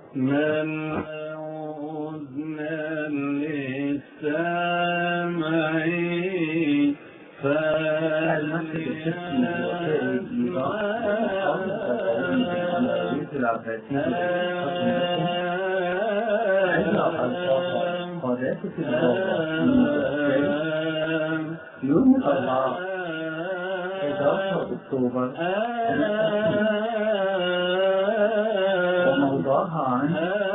من أذنا للسامع يوم الأربعاء 11 أكتوبر وموضوعها عن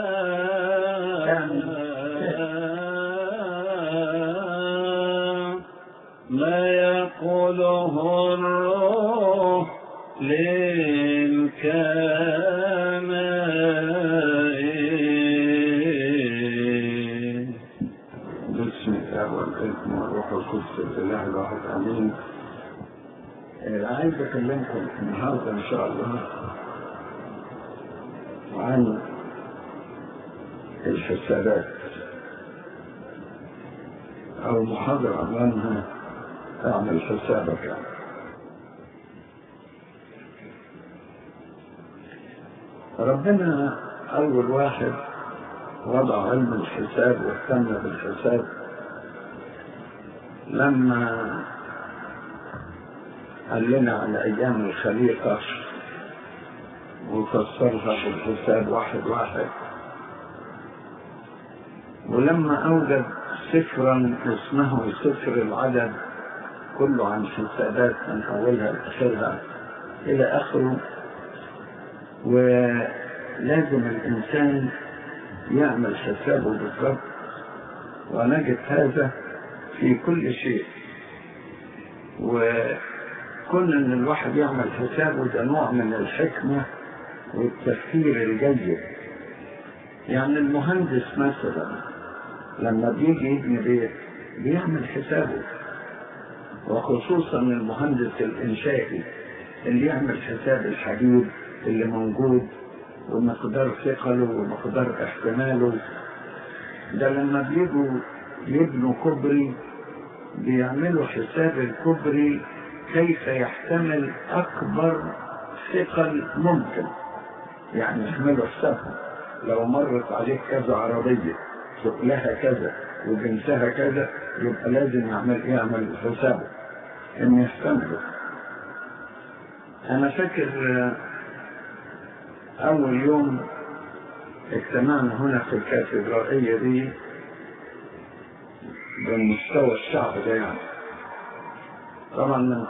ما يقوله الروح للكنائن بسم الله والابن والروح القدس الاله الواحد امين آه، عايز اكلمكم النهارده ان شاء الله عن الحسابات او محاضرة عنوانها اعمل حسابك يعني. ربنا اول واحد وضع علم الحساب واهتم بالحساب لما قال لنا على أيام الخليقة وفسرها بالحساب واحد واحد ولما أوجد سفرا اسمه سفر العدد كله عن حسابات من أولها لآخرها إلى آخره ولازم الإنسان يعمل حسابه بالضبط ونجد هذا في كل شيء وكون ان الواحد يعمل حسابه ده نوع من الحكمة والتفكير الجيد يعني المهندس مثلا لما بيجي يبني بيت بيعمل حسابه وخصوصا المهندس الانشائي اللي يعمل حساب الحديد اللي موجود ومقدار ثقله ومقدار احتماله ده لما بيجوا يبنوا كوبري بيعملوا حساب الكوبري كيف يحتمل أكبر ثقل ممكن يعني يعملوا حسابها لو مرت عليك كذا عربية ثقلها كذا وجنسها كذا يبقى لازم يعمل يعمل حسابه إن يحتمله أنا فاكر أول يوم اجتمعنا هنا في الكاتدرائية دي بمستوى الشعب ده يعني طبعا من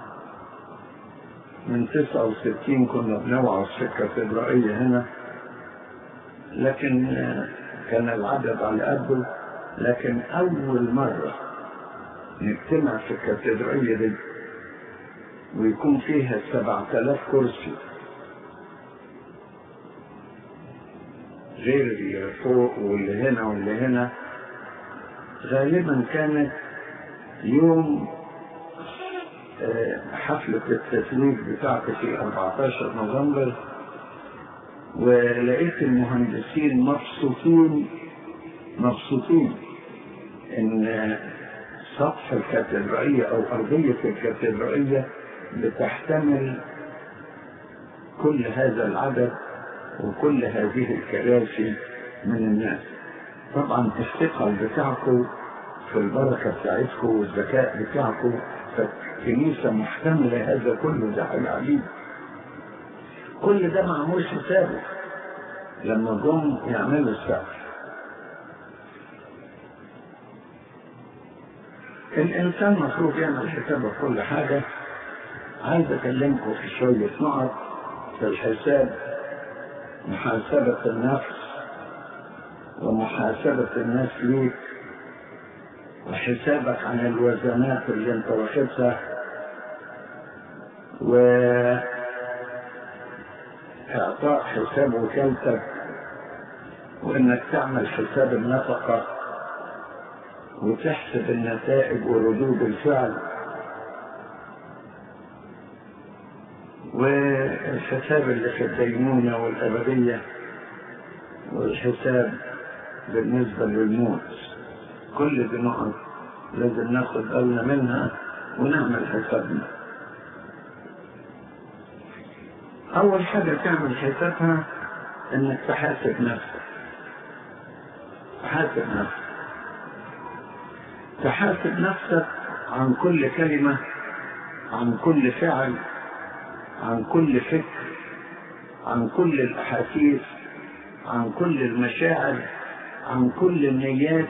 من 69 كنا بنوعظ في الكاتدرائية هنا لكن كان العدد على قده لكن أول مرة نجتمع في الكاتدرائية دي ويكون فيها 7000 كرسي غير اللي فوق واللي هنا واللي هنا غالبا كانت يوم حفلة التسليم بتاعتي في 14 نوفمبر ولقيت المهندسين مبسوطين مبسوطين ان سطح الكاتدرائية او ارضية الكاتدرائية بتحتمل كل هذا العدد وكل هذه الكراسي من الناس طبعا الثقل بتاعكم في البركة بتاعتكم والذكاء بتاعكم فالكنيسة محتملة هذا كله ده حاجة عجيبة كل ده معمول حسابه لما جم يعملوا السقف الإنسان المفروض يعمل حسابه في كل حاجة عايز أكلمكم في شوية نقط في الحساب محاسبة النفس ومحاسبة الناس ليك وحسابك عن الوزنات اللي انت واخدها و اعطاء حساب وكالتك وانك تعمل حساب النفقة وتحسب النتائج وردود الفعل والحساب اللي في الدينونة والأبدية والحساب بالنسبة للموت كل دي نقط لازم ناخد بالنا منها ونعمل حسابنا أول حاجة تعمل حسابها انك تحاسب نفسك تحاسب نفسك تحاسب نفسك عن كل كلمة عن كل فعل عن كل فكر عن كل الأحاسيس عن كل المشاعر عن كل النيات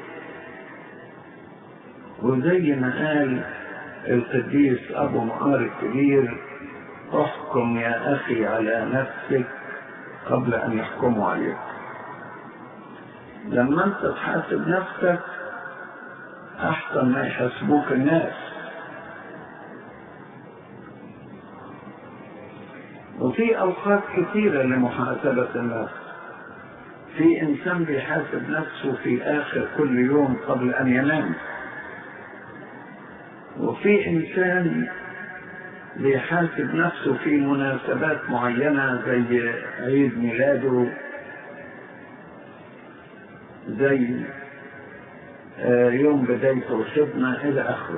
وزي ما قال القديس أبو معار الكبير احكم يا أخي على نفسك قبل أن يحكموا عليك لما أنت تحاسب نفسك أحسن ما يحاسبوك الناس وفي أوقات كثيرة لمحاسبة النفس في إنسان بيحاسب نفسه في آخر كل يوم قبل أن ينام وفي إنسان بيحاسب نفسه في مناسبات معينة زي عيد ميلاده زي يوم بدايته الخدمة إلى آخره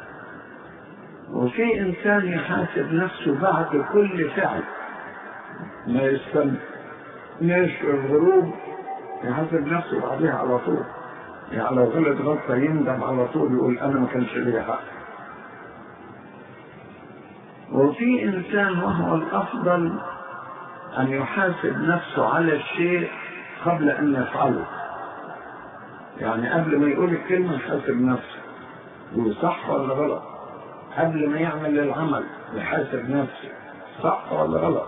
وفي إنسان يحاسب نفسه بعد كل فعل ما يستنى يشعر الغروب يحاسب نفسه بعدها على طول يعني لو غلط غلطة يندم على طول يقول أنا ما كانش لي حق وفي إنسان وهو الأفضل أن يحاسب نفسه على الشيء قبل أن يفعله يعني قبل ما يقول الكلمة يحاسب نفسه يقول صح ولا غلط قبل ما يعمل العمل يحاسب نفسه صح ولا غلط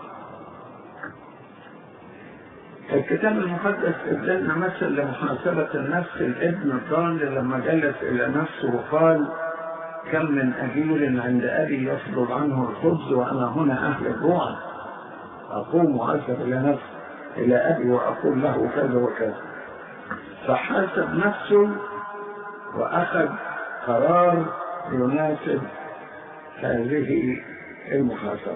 الكتاب المقدس ادلنا مثل لمحاسبة النفس الابن الضال لما جلس إلى نفسه وقال كم من أجير عند أبي يفضل عنه الخبز وأنا هنا أهل الجوع أقوم وأذهب إلى نفسي إلى أبي وأقول له كذا وكذا فحاسب نفسه وأخذ قرار يناسب هذه المحاسبة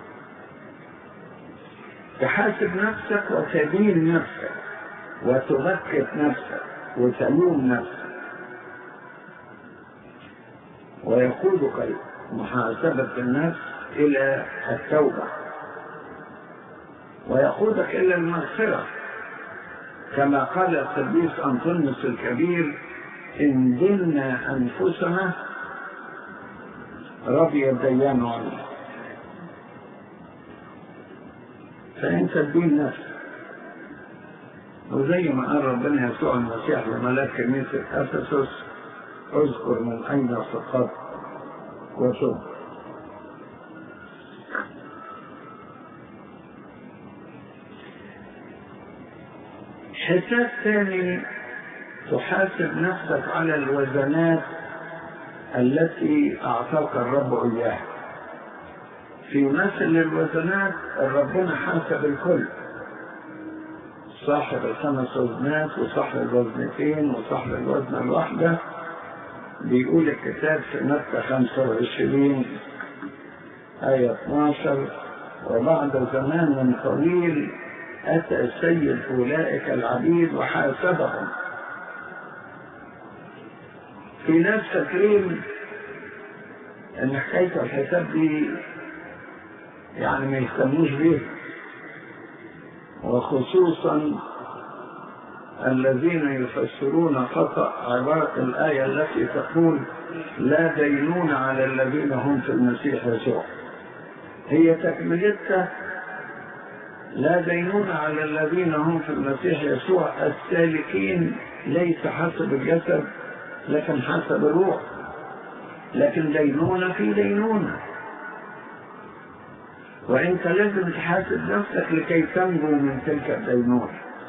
تحاسب نفسك وتدين نفسك وتبكت نفسك وتلوم نفسك ويقودك محاسبة النفس إلى التوبة ويقودك إلى المغفرة كما قال القديس أنطونيوس الكبير إن دلنا أنفسنا رضي الديان عنا فأنت تدين نفسك وزي ما قال ربنا يسوع المسيح لملاك كنيسة أفسس اذكر من أين سقطت وتب حساب ثاني تحاسب نفسك على الوزنات التي أعطاك الرب إياها في مثل الوزنات ربنا حاسب الكل صاحب الخمس وزنات وصاحب الوزنتين وصاحب الوزنة الواحدة بيقول الكتاب في متى 25 آية 12 وبعد زمان طويل أتى سيد أولئك العبيد وحاسبهم في ناس فاكرين ان حكاية الحساب دي يعني ما يهتموش بيها وخصوصا الذين يفسرون خطأ عبارة الآية التي تقول لا دينون على الذين هم في المسيح يسوع هي تكملتها لا دينون على الذين هم في المسيح يسوع السالكين ليس حسب الجسد لكن حسب الروح لكن دينونة في دينونة وانت لازم تحاسب نفسك لكي تنجو من تلك الدينونة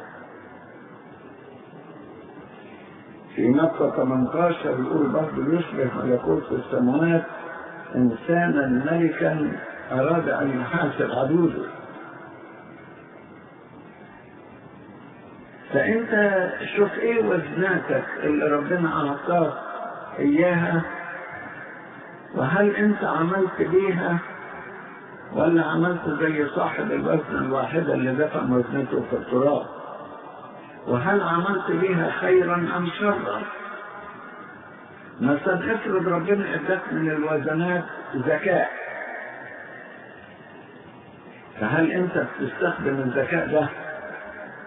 في مكة 18 يقول برضه يشبه ملكوت السماوات إنسانا ملكا أراد أن يحاسب عدوده فأنت شوف إيه وزناتك اللي ربنا أعطاك إياها وهل أنت عملت بيها ولا عملت زي صاحب الوزن الواحدة اللي دفع وزنته في التراب وهل عملت بيها خيرا أم شرا مثلا افرض ربنا اداك من الوزنات ذكاء فهل انت بتستخدم الذكاء ده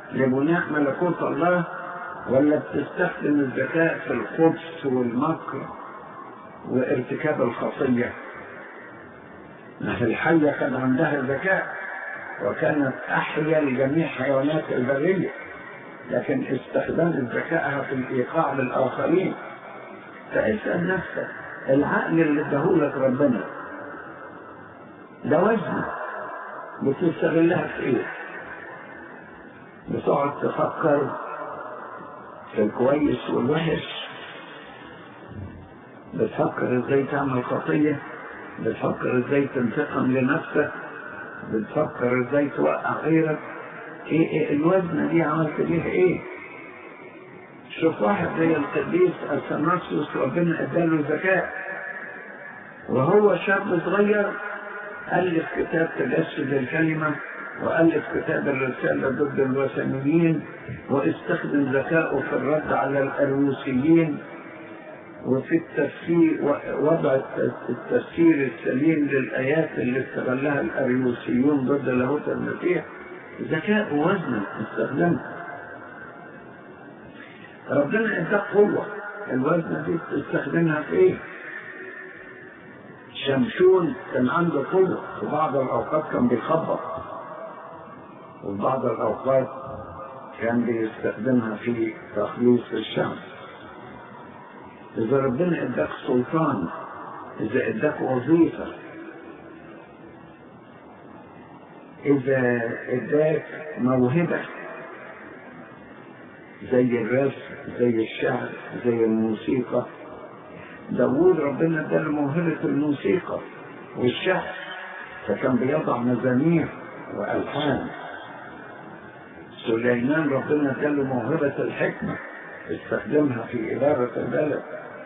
لبناء ملكوت الله ولا بتستخدم الذكاء في الخبث والمكر وارتكاب الخطية ما هي الحية كان عندها ذكاء وكانت أحيا لجميع حيوانات البرية لكن استخدمت ذكائها في الإيقاع للآخرين فاسأل نفسك العقل اللي اداهولك ربنا ده وزن بتستغلها في ايه؟ بتقعد تفكر في الكويس والوحش بتفكر ازاي تعمل خطية بتفكر ازاي تنتقم لنفسك بتفكر ازاي توقع غيرك ايه, إيه الوزنة دي عملت بيها ايه شوف واحد زي القديس اثناسيوس ربنا اداله ذكاء وهو شاب صغير ألف كتاب تجسد الكلمة وألف كتاب الرسالة ضد الوثنيين واستخدم ذكائه في الرد على الأروسيين وفي التفسير وضع التفسير السليم للآيات اللي استغلها الأريوسيون ضد لاهوت المسيح ذكاء وزن استخدمه ربنا اداك قوة الوزن دي تستخدمها في ايه؟ شمشون كان عنده قوة في بعض الأوقات كان بيخبط وفي بعض الأوقات كان بيستخدمها في تخليص الشمس إذا ربنا اداك سلطان إذا اداك وظيفة إذا اداك موهبة زي الرسم زي الشعر زي الموسيقى داوود ربنا اداله موهبة الموسيقى والشعر فكان بيضع مزامير وألحان سليمان ربنا اداله موهبة الحكمة استخدمها في إدارة البلد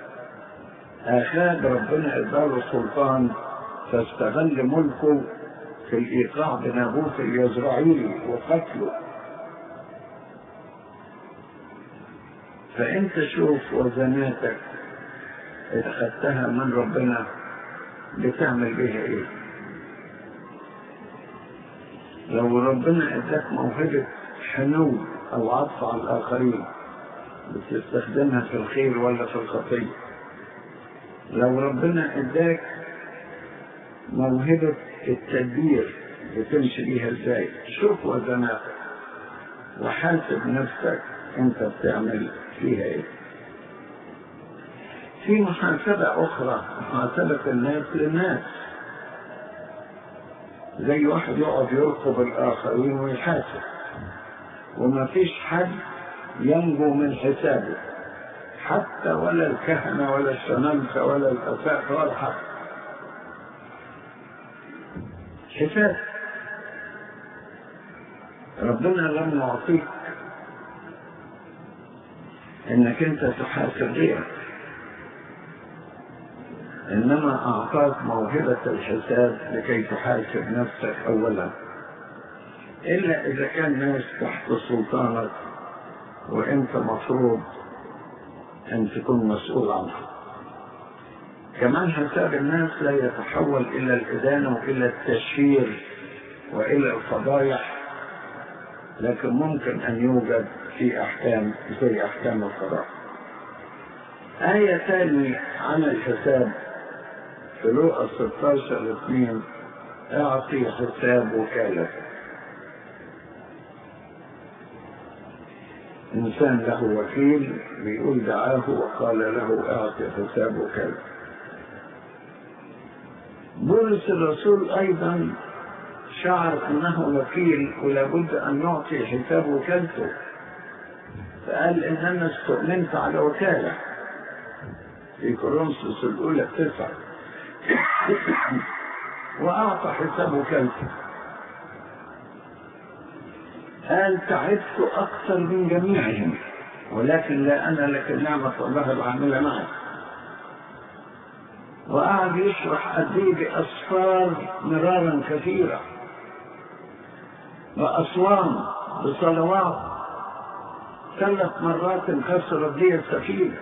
آخاب ربنا اداله سلطان فاستغل ملكه في الإيقاع بنابوت اليزرعيلي وقتله فأنت شوف وزناتك اتخذتها من ربنا بتعمل بها ايه لو ربنا اداك موهبة حنو او عطف على الاخرين بتستخدمها في الخير ولا في الخطية لو ربنا اداك موهبة التدبير بتمشي بيها ازاي شوف وزناتك وحاسب نفسك انت بتعمل فيها ايه في محاسبة أخرى محاسبة الناس للناس زي واحد يقعد يرقب الآخرين ويحاسب وما فيش حد ينجو من حسابه حتى ولا الكهنة ولا الشمامسة ولا الأساء ولا حد حساب ربنا لم يعطيك انك انت تحاسب غيرك إنما أعطاك موهبة الحساب لكي تحاسب نفسك أولا إلا إذا كان ناس تحت سلطانك وأنت مفروض أن تكون مسؤول عنها كمان حساب الناس لا يتحول إلى الإدانة وإلى التشهير وإلى الفضايح لكن ممكن أن يوجد في أحكام زي أحكام القضاء آية ثانية عن الحساب في لوقا 16 2 اعطي حساب وكالة إنسان له وكيل بيقول دعاه وقال له اعطي حساب وكالة بولس الرسول أيضا شعر أنه وكيل ولابد أن يعطي حساب وكالته فقال إن أنا استؤمنت على وكالة في كورنثوس الأولى تسعة وأعطى حساب وكالته قال تعبت أكثر من جميعهم ولكن لا أنا لكن نعمة الله العاملة معي وقعد يشرح قد ايه بأسفار مرارا كثيرة بأصوام بصلوات ثلاث مرات انكسرت بي السفينة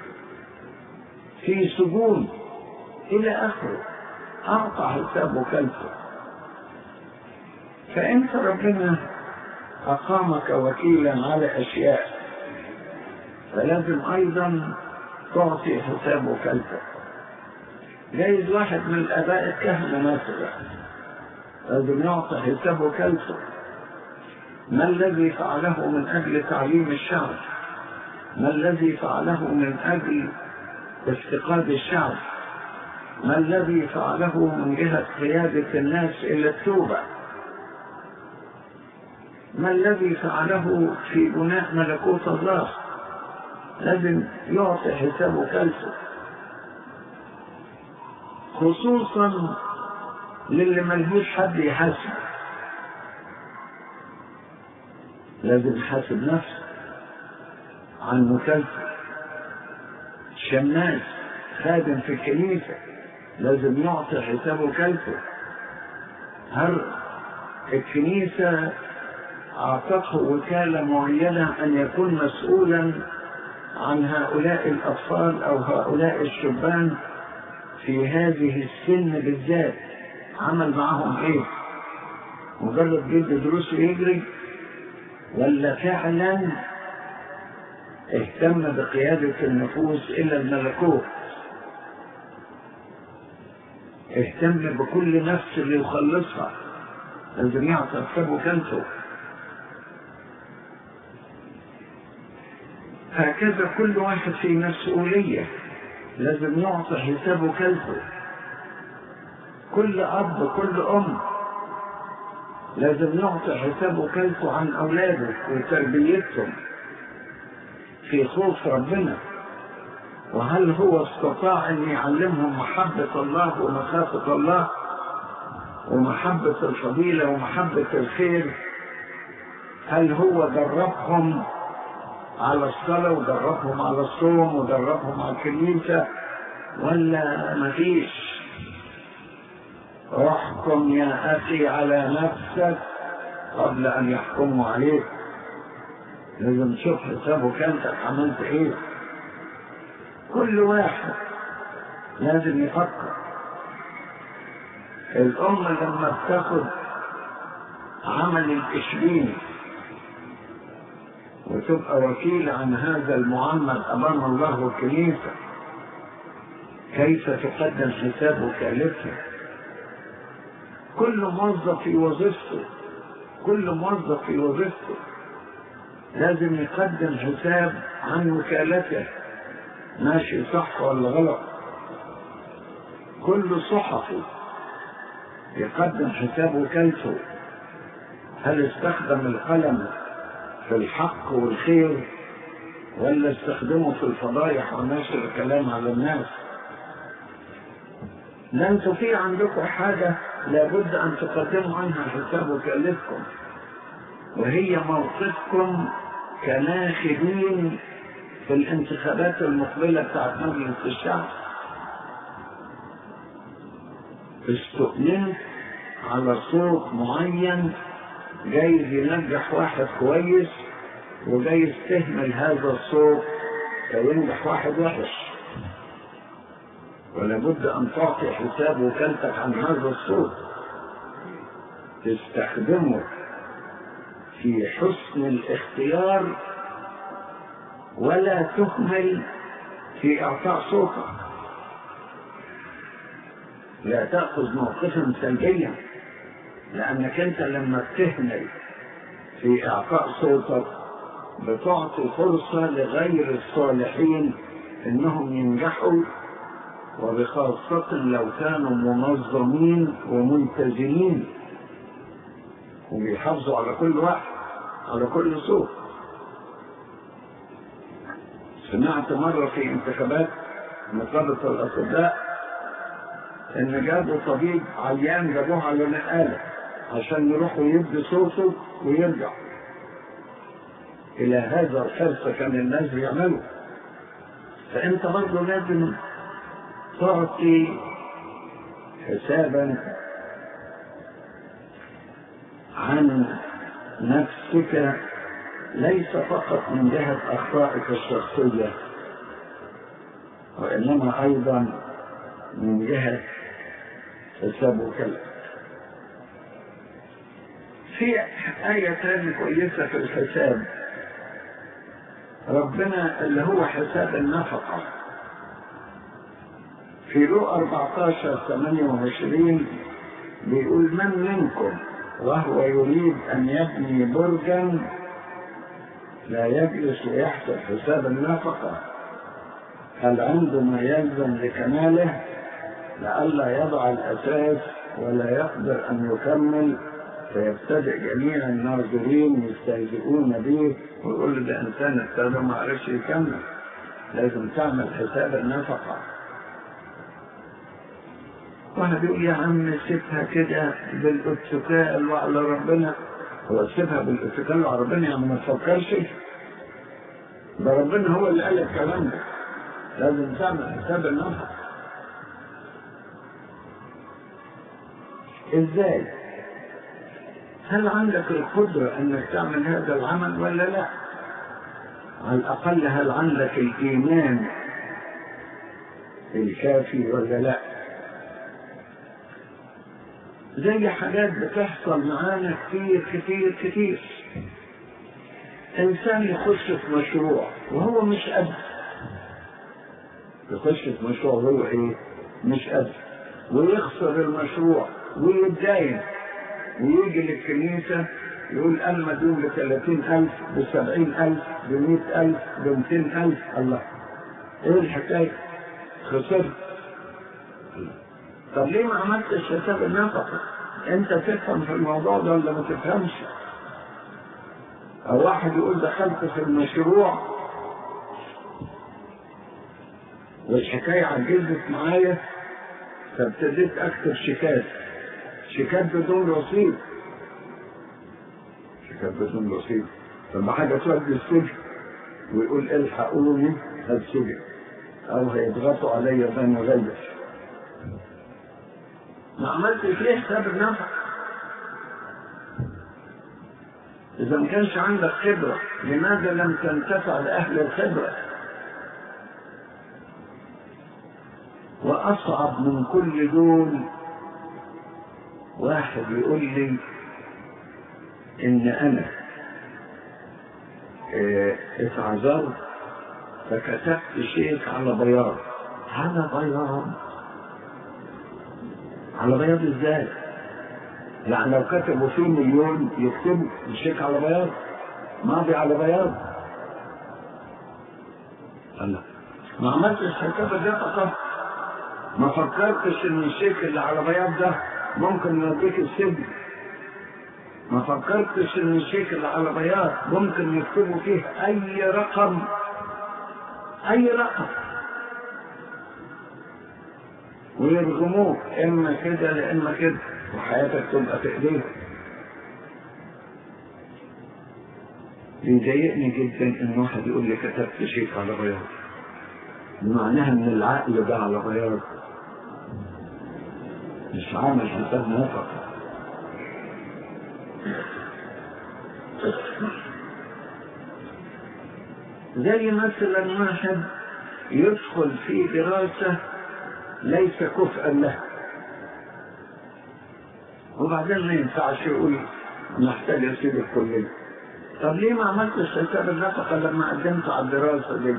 في سجون إلى آخره أعطى حساب وكلفه فأنت ربنا أقامك وكيلا على أشياء فلازم أيضا تعطي حساب وكالتك جايز واحد من الآباء الكهنة مثلا لازم يعطي حساب وكالته ما الذي فعله من أجل تعليم الشعب ما الذي فعله من أجل افتقاد الشعب ما الذي فعله من جهة قيادة الناس إلى التوبة ما الذي فعله في بناء ملكوت الله لازم يعطي حساب وكالته خصوصا للي ملهوش حد يحاسب لازم يحاسب نفسه عن وكالته شماس خادم في الكنيسة لازم يعطي حساب وكالته هل الكنيسة أعطته وكالة معينة أن يكون مسؤولا عن هؤلاء الأطفال أو هؤلاء الشبان في هذه السن بالذات عمل معهم إيه؟ مجرد جد دروس يجري ولا فعلا اهتم بقيادة النفوس إلى الملكوت اهتم بكل نفس ليخلصها لازم يعطي حساب وكالته هكذا كل واحد في مسؤولية لازم يعطي حساب وكالته كل أب كل أم لازم يعطي حساب وكالته عن أولاده وتربيتهم في خوف ربنا وهل هو استطاع أن يعلمهم محبة الله ومخافة الله ومحبة الفضيلة ومحبة الخير هل هو دربهم على الصلاة ودربهم على الصوم ودربهم على الكنيسة ولا مفيش احكم يا أخي على نفسك قبل أن يحكموا عليك لازم تشوف حسابك أنت عملت إيه كل واحد لازم يفكر الأمة لما بتاخد عمل الإشبين وتبقى وكيل عن هذا المعمد أمام الله والكنيسة كيف تقدم حساب وكالتها كل موظف في وظيفته كل موظف في وظيفته لازم يقدم حساب عن وكالته ماشي صح ولا غلط كل صحفي يقدم حساب وكالته هل استخدم القلم في الحق والخير ولا استخدمه في الفضايح ونشر الكلام على الناس ده انتوا في عندكم حاجة لابد ان تقدموا عنها حساب وكالتكم وهي موقفكم كناخبين في الانتخابات المقبلة بتاعت مجلس الشعب استؤمنت على صوت معين جايز ينجح واحد كويس وجايز تهمل هذا الصوت فينجح واحد وحش ولابد ان تعطي حساب وكالتك عن هذا الصوت تستخدمه في حسن الاختيار ولا تهمل في اعطاء صوتك لا تاخذ موقفا سلبيا لانك انت لما بتهمل في اعطاء صوتك بتعطي فرصه لغير الصالحين انهم ينجحوا وبخاصة لو كانوا منظمين وملتزمين وبيحافظوا على كل واحد على كل صوت سمعت مرة في انتخابات نقابة الأطباء إن جابوا طبيب عيان جابوه على نقالة عشان يروحوا يدي صوته ويرجع إلى هذا الحرص كان الناس بيعملوا فأنت برضه لازم تعطي حسابا عن نفسك ليس فقط من جهة أخطائك الشخصية وإنما أيضا من جهة حساب وكالتك في آية تانية كويسة في الحساب ربنا اللي هو حساب النفقة في لو 14 28 بيقول من منكم وهو يريد أن يبني برجا لا يجلس ويحسب حساب النفقة هل عنده ما يلزم لكماله لئلا يضع الأساس ولا يقدر أن يكمل فيبتدئ جميع الناظرين يستهزئون به ويقول له ده إنسان ابتدى ما عرفش يكمل لازم تعمل حساب النفقة واحد بيقول يا عم سيبها كده بالاتكال وعلى ربنا هو سيبها بالاتكال وعلى ربنا يعني ما تفكرش ده ربنا هو اللي قال الكلام ده لازم تعمل حساب النفقة ازاي هل عندك القدرة انك تعمل هذا العمل ولا لا على الاقل هل عندك الايمان الكافي ولا لا زي حاجات بتحصل معانا كتير كتير كتير انسان يخش في مشروع وهو مش قد يخش في مشروع وهو ايه مش قد ويخسر المشروع ويتداين ويجي للكنيسة يقول أنا مديون بثلاثين ألف بسبعين ألف بمئة ألف بمئتين ألف الله إيه الحكاية خسرت طب ليه ما عملتش حساب النفقة أنت تفهم في الموضوع ده ولا ما تفهمش أو واحد يقول دخلت في المشروع والحكاية عجزت معايا فابتديت أكتب شيكات شيكات بدون رصيد شيكات بدون رصيد لما حاجة تودي السجن ويقول الحقوني هتسجن أو هيضغطوا عليا ده مغير ما عملتش ليه حساب النفع إذا ما كانش عندك خبرة لماذا لم تنتفع لأهل الخبرة وأصعب من كل دول واحد يقول لي إن أنا اه اتعذرت فكتبت شيك على بياض على بياض على بياض ازاي؟ يعني لو كتبوا فيه مليون يكتبوا الشيك على بياض ماضي على بياض الله ما عملتش حساب ده فقط ما فكرتش ان الشيك اللي على بياض ده ممكن يوديك السجن ما فكرتش ان الشيك اللي على بياض ممكن يكتبوا فيه اي رقم اي رقم ويرغموك اما كده لا اما كده وحياتك تبقى في ايديك بيضايقني جدا ان واحد يقول لي كتبت شيك على بياض معناها ان العقل ده على بياض مش عامل حساب نفقة زي مثلا واحد يدخل في دراسة ليس كفءا له وبعدين ما ينفعش يقول محتاج اسيب الكلية طب ليه ما عملتش حساب النفقة لما قدمت على الدراسة دي؟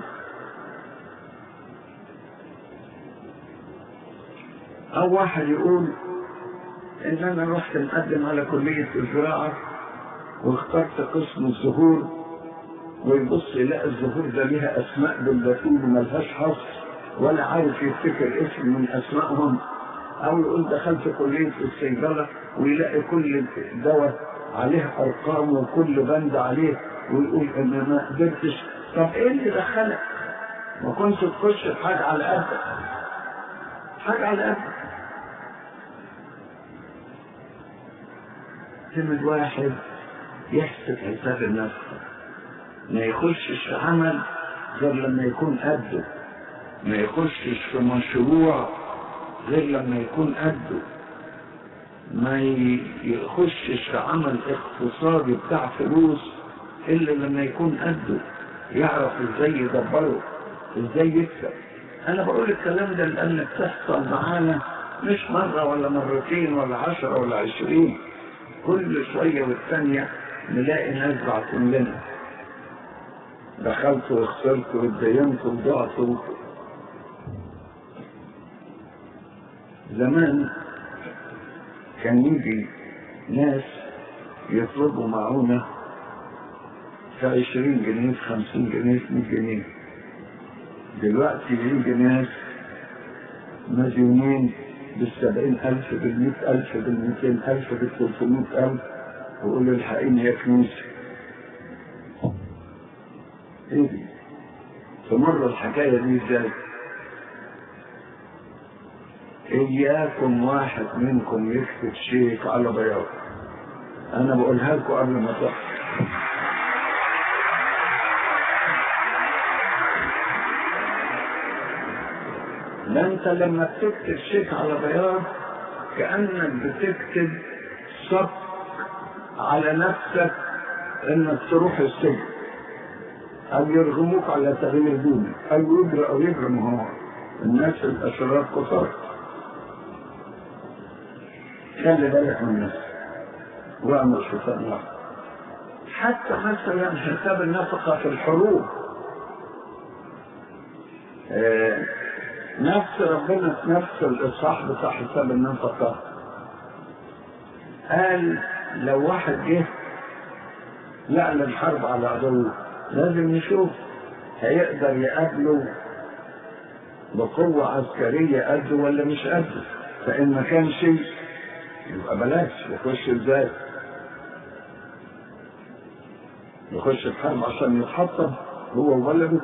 أو واحد يقول إن أنا رحت مقدم على كلية الزراعة واخترت قسم الزهور ويبص يلاقي الزهور ده ليها أسماء باللاتين ملهاش حصر ولا عارف يفتكر اسم من أسمائهم أو يقول دخلت كلية الصيدلة ويلاقي كل دواء عليه أرقام وكل بند عليه ويقول أنا ما قدرتش طب إيه اللي دخلك؟ ما كنت تخش بحاجة على قدك حاجة على قدك يعتمد واحد يحسب حساب النفس ما يخشش في عمل غير لما يكون قده ما يخشش في مشروع غير لما يكون قده ما يخشش في عمل اقتصادي بتاع فلوس الا لما يكون قده يعرف ازاي يدبره ازاي يكسب انا بقول الكلام ده لان بتحصل معانا مش مرة ولا مرتين ولا عشرة ولا عشرين كل شوية والثانية نلاقي ناس بعتين لنا دخلت وخسرت واتدينت وضعت زمان كان يجي ناس يطلبوا معونة في عشرين جنيه في خمسين جنيه في مية جنيه دلوقتي يجي ناس مديونين بالسبعين ألف بالمئة ألف بالمئتين ألف بالثلاثمائة ألف ويقولوا الحقيني يا كنيسة إيه دي؟ تمر الحكاية دي إزاي؟ إياكم واحد منكم يكتب شيك على بياض أنا بقولها لكم قبل ما تحصل ده انت لما بتكتب شيك على بياض كأنك بتكتب صك على نفسك انك تروح السجن او يرغموك على تغيير دينك او يجرى او يجرى ما هو الناس الاشرار كفار خلي بالك من نفسك واعمل حساب نفسك حتى مثلا حساب النفقه في الحروب آه نفس ربنا في نفس الإصحاح بتاع حساب النفقة قال لو واحد جه يعلن حرب على عدوه لازم نشوف هيقدر يقابله بقوة عسكرية قده ولا مش قده فإن ما كان شيء يبقى بلاش يخش ازاي يخش الحرب عشان يتحطم هو وولده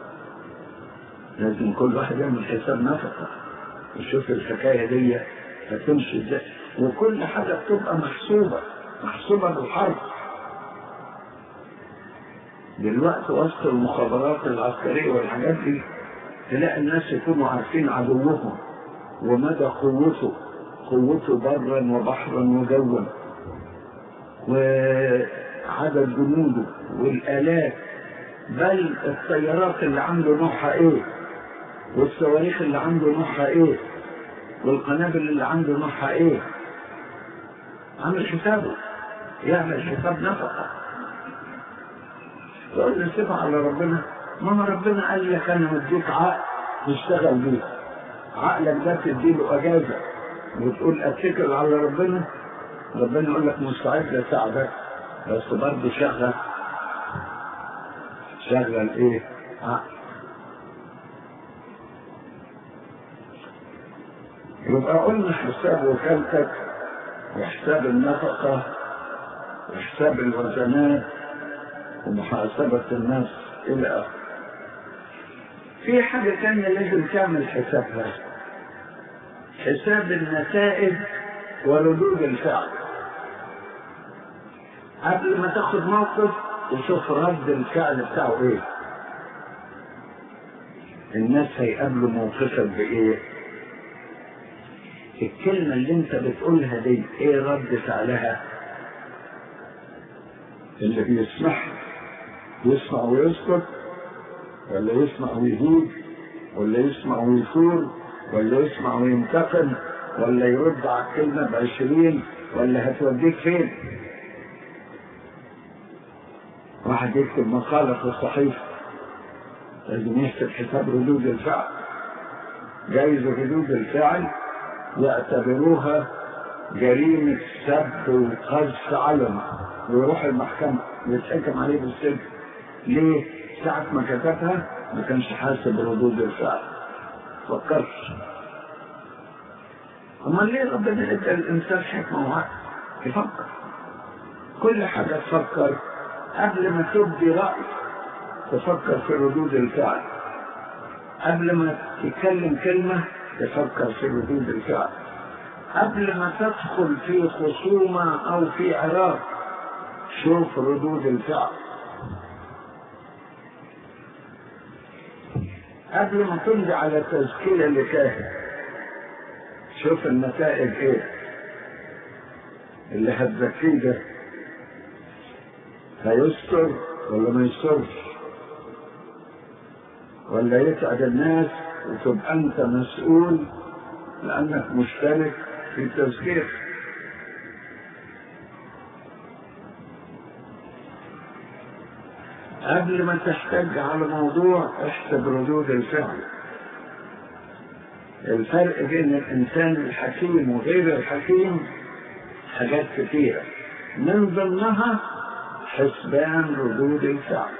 لازم كل واحد يعمل حساب نفقه ويشوف الحكايه دي هتمشي ازاي وكل حاجه بتبقى محسوبه محسوبه بالحرب دلوقتي وسط المخابرات العسكريه والحاجات دي تلاقي الناس يكونوا عارفين عدوهم ومدى قوته قوته برا وبحرا وجوا وعدد جنوده والآلات بل الطيارات اللي عنده نوعها ايه والصواريخ اللي عنده نوعها ايه والقنابل اللي عنده نوعها ايه عامل حسابه يعمل حساب نفقه تقول لي سيبها على ربنا ما هو ربنا قال لك انا مديك عقل تشتغل بيه عقلك ده تديله اجازه وتقول اتكل على ربنا ربنا يقول لك مستعد اساعدك بس برضه شغل شغل ايه عقل يبقى قلنا حساب وكالتك وحساب النفقة وحساب الوزنات ومحاسبة الناس إلى آخره. في حاجة تانية لازم تعمل حسابها حساب النتائج وردود الفعل قبل ما تاخد موقف وشوف رد الفعل بتاعه ايه الناس هيقابلوا موقفك بايه الكلمة اللي انت بتقولها دي ايه رد فعلها اللي بيسمعها يسمع ويسكت ولا يسمع ويهود ولا يسمع ويثور ولا يسمع وينتقم ولا يرد على الكلمة بعشرين ولا هتوديك فين واحد يكتب مقالة في الصحيفة لازم يحسب حساب ردود الفعل جايز ردود الفعل يعتبروها جريمة سب وقذف علم ويروح المحكمة ويتحكم عليه بالسجن ليه؟ ساعة ما كتبها ما كانش حاسب ردود الفعل فكرش أما ليه ربنا ادى الإنسان حكمة وعقل يفكر كل حاجة تفكر قبل ما تبدي رأي تفكر في ردود الفعل قبل ما تتكلم كلمة تفكر في ردود الفعل قبل ما تدخل في خصومة أو في عراق شوف ردود الفعل قبل ما تمضي على تزكية لكاهن شوف النتائج ايه اللي هتزكيه ده هيستر ولا ما يسترش ولا يسعد الناس وتبقى انت مسؤول لانك مشترك في التزكية قبل ما تحتج على موضوع احسب ردود الفعل الفرق بين الإنسان الحكيم وغير الحكيم حاجات كثيرة من ضمنها حسبان ردود الفعل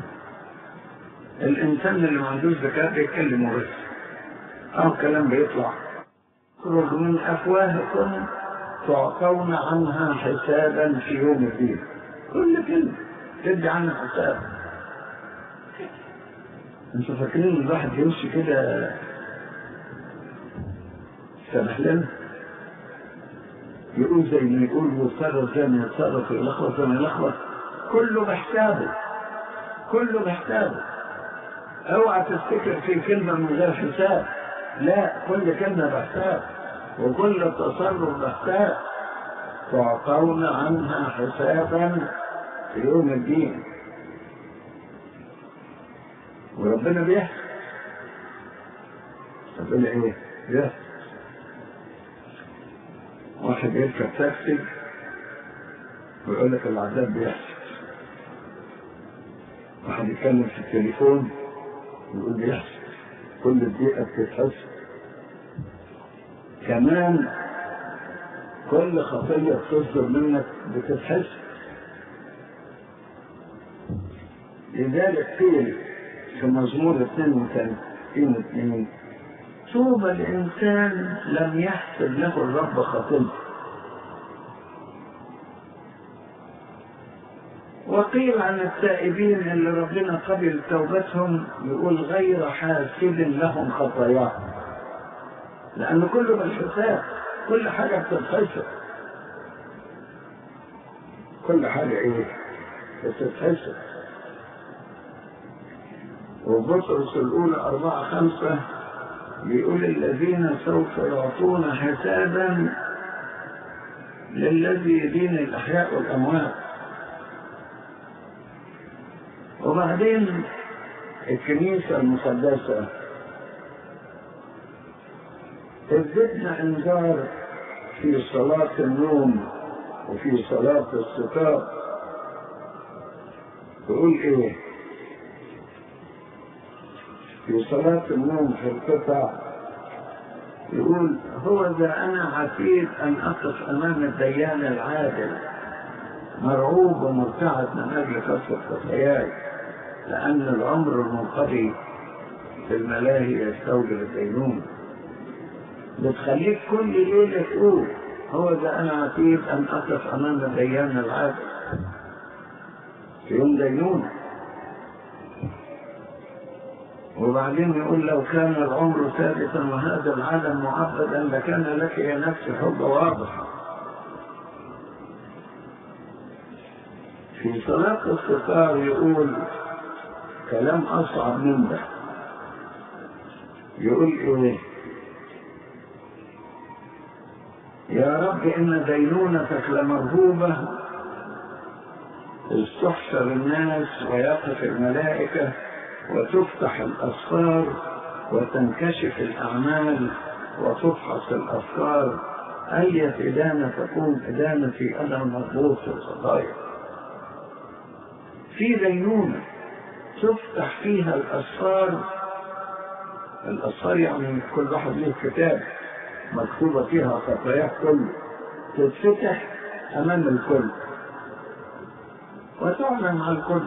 الإنسان اللي ما عندوش ذكاء بيتكلم ورث أو كلام بيطلع يخرج من أفواهكم تعطون عنها حسابا في يوم الدين كل كلمة تدي عنها حساب انتوا فاكرين الواحد يمشي كده سامح لنا يقول زي ما يقول ويتصرف زي ما يتصرف ويلخبط زي ما يلخبط كله بحسابه كله بحسابه اوعى تفتكر في كلمة من غير حساب لا كل كلمة بحساب وكل تصرف بحساب تعطون عنها حسابا في يوم الدين وربنا بيحسب ربنا ايه؟ بيحسب واحد يركب تاكسي ويقول لك العذاب بيحسب واحد يتكلم في التليفون ويقول بيحسب كل دقيقة بتتحسب كمان كل خطية بتصدر منك بتتحسب لذلك قيل في مزمور 32 اثنين طوبى الإنسان لم يحسب له الرب خطيئة وقيل عن التائبين اللي ربنا قبل توبتهم يقول غير حاسب لهم خطاياهم لأن كله بالحساب كل حاجة بتتحسب كل حاجة إيه بتتحسب وبطرس الأولى أربعة خمسة بيقول الذين سوف يعطون حسابا للذي يدين الأحياء والأموات وبعدين الكنيسة المقدسة ادتنا انذار في صلاة النوم وفي صلاة الستار تقول ايه في صلاة النوم في القطع يقول هو ذا أنا عتيد أن أقف أمام الديان العادل مرعوب ومرتعد من أجل كثرة خطاياي لأن العمر المنقضي في الملاهي يستوجب الدينون بتخليك كل ليلة تقول هو ذا أنا عتيد أن أقف أمام الديان العادل في يوم دينونه وبعدين يقول لو كان العمر ثابتا وهذا العالم معبدا لكان لك يا نفس حب واضحة في صلاة الستار يقول كلام أصعب من ده يقول إيه يا رب إن دينونتك لمرهوبة استحشر الناس ويقف الملائكة وتفتح الأسفار وتنكشف الأعمال وتفحص الأفكار أية إدانة تكون إدانتي أنا المضبوط في الخطايا في دينونة تفتح فيها الأسفار الأسفار يعني كل واحد له كتاب مكتوبة فيها خطاياه كله تتفتح أمام الكل وتعلن على الكل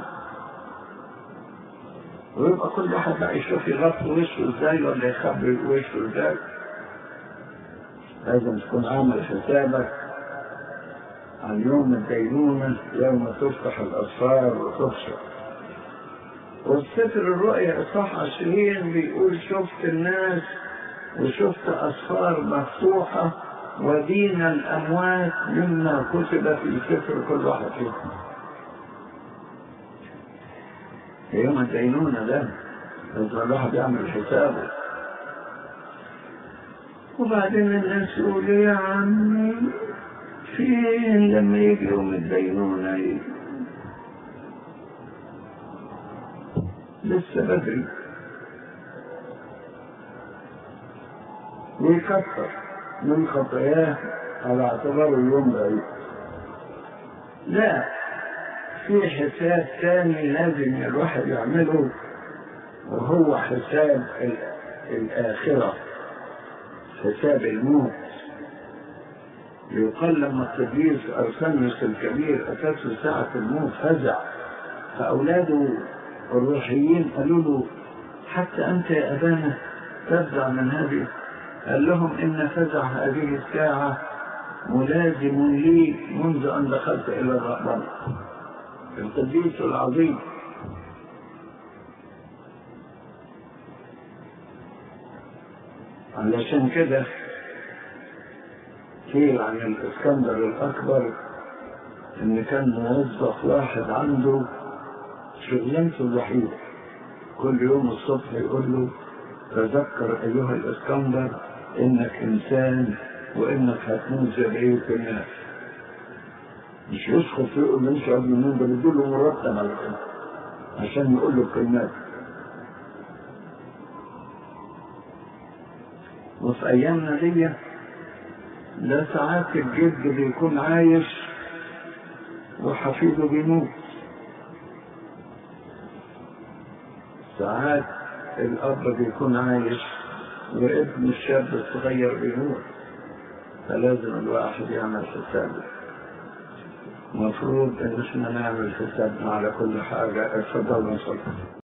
ويبقى كل واحد بقى يشوف يغطي وشه ازاي ولا يخبي وشه ازاي لازم تكون عامل حسابك عن يوم الدينونة يوم تفتح الأسفار وتفشل والسفر الرؤيا إصحاح عشرين بيقول شفت الناس وشفت أسفار مفتوحة ودين الأموات مما كتب في سفر كل واحد فيهم في يوم الدينونة ده لازم الواحد يعمل حسابه وبعدين الناس يقول يا عمي فين لما يجي يوم الدينونة يجي لسه بدري ويكثر من خطاياه على اعتباره يوم بعيد لا في حساب تاني لازم الواحد يعمله وهو حساب ال- الآخرة حساب الموت يقال لما القديس أرسنس الكبير أتته ساعة الموت فزع فأولاده الروحيين قالوا له حتى أنت يا أبانا تفزع من هذه قال لهم إن فزع هذه الساعة ملازم لي منذ أن دخلت إلى الرهبنة القديس العظيم علشان كده قيل عن الاسكندر الاكبر ان كان موظف واحد عنده شغلانته الوحيده كل يوم الصبح يقول له تذكر ايها الاسكندر انك انسان وانك هتموت زي بقيه الناس مش يسخط يقول له انت قبل النوم ده بيديله مرتب على كده عشان يقول له الكلمات وفي ايامنا دي ده ساعات الجد بيكون عايش وحفيده بيموت ساعات الاب بيكون عايش وابن الشاب الصغير بيموت فلازم الواحد يعمل حسابه المفروض ان احنا نعمل حسابنا على كل حاجه اتفضل نصلي